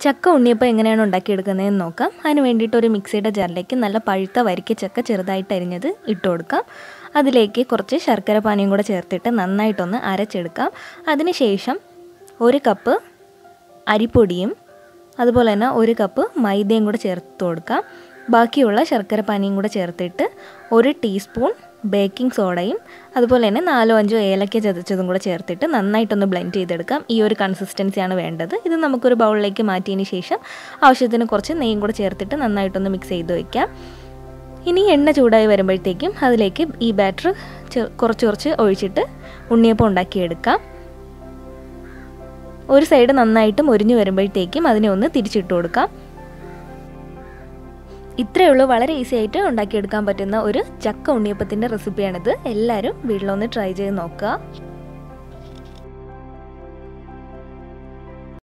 ചക്ക ഉണ്ണിയപ്പം എങ്ങനെയാണ് ഉണ്ടാക്കിയെടുക്കുന്നതെന്ന് നോക്കാം അതിന് വേണ്ടിയിട്ട് ഒരു മിക്സിയുടെ ജാറിലേക്ക് നല്ല പഴുത്ത വരിക്ക ചക്ക ചെറുതായിട്ട് അരിഞ്ഞത് ഇട്ട് കൊടുക്കാം അതിലേക്ക് കുറച്ച് ശർക്കര പാനിയും കൂടെ ചേർത്തിട്ട് നന്നായിട്ടൊന്ന് അരച്ചെടുക്കാം അതിനുശേഷം ഒരു കപ്പ് അരിപ്പൊടിയും അതുപോലെ തന്നെ ഒരു കപ്പ് മൈദയും കൂടെ ചേർത്ത് കൊടുക്കാം ബാക്കിയുള്ള ശർക്കര പാനിയും കൂടെ ചേർത്തിട്ട് ഒരു ടീസ്പൂൺ ബേക്കിംഗ് സോഡയും അതുപോലെ തന്നെ നാലോ അഞ്ചോ ഏലക്ക ചതച്ചതും കൂടെ ചേർത്തിട്ട് നന്നായിട്ടൊന്ന് ബ്ലെൻഡ് ചെയ്തെടുക്കാം ഈ ഒരു കൺസിസ്റ്റൻസിയാണ് വേണ്ടത് ഇത് നമുക്കൊരു ബൗളിലേക്ക് മാറ്റിയതിന് ശേഷം ആവശ്യത്തിന് കുറച്ച് നെയ്യും കൂടെ ചേർത്തിട്ട് നന്നായിട്ടൊന്ന് മിക്സ് ചെയ്ത് വയ്ക്കാം ഇനി എണ്ണ ചൂടായി വരുമ്പോഴത്തേക്കും അതിലേക്ക് ഈ ബാറ്റർ കുറച്ച് കുറച്ച് ഒഴിച്ചിട്ട് ഉണ്ണിയപ്പം ഉണ്ടാക്കിയെടുക്കാം ഒരു സൈഡ് നന്നായിട്ട് മുരിഞ്ഞു വരുമ്പോഴത്തേക്കും അതിനെ ഒന്ന് തിരിച്ചിട്ട് കൊടുക്കാം ഇത്രയേ ഉള്ളൂ വളരെ ഈസി ആയിട്ട് ഉണ്ടാക്കിയെടുക്കാൻ പറ്റുന്ന ഒരു ചക്ക ഉണ്ണിയപ്പത്തിൻ്റെ റെസിപ്പിയാണിത് എല്ലാവരും വീട്ടിലൊന്ന് ട്രൈ ചെയ്ത് നോക്കുക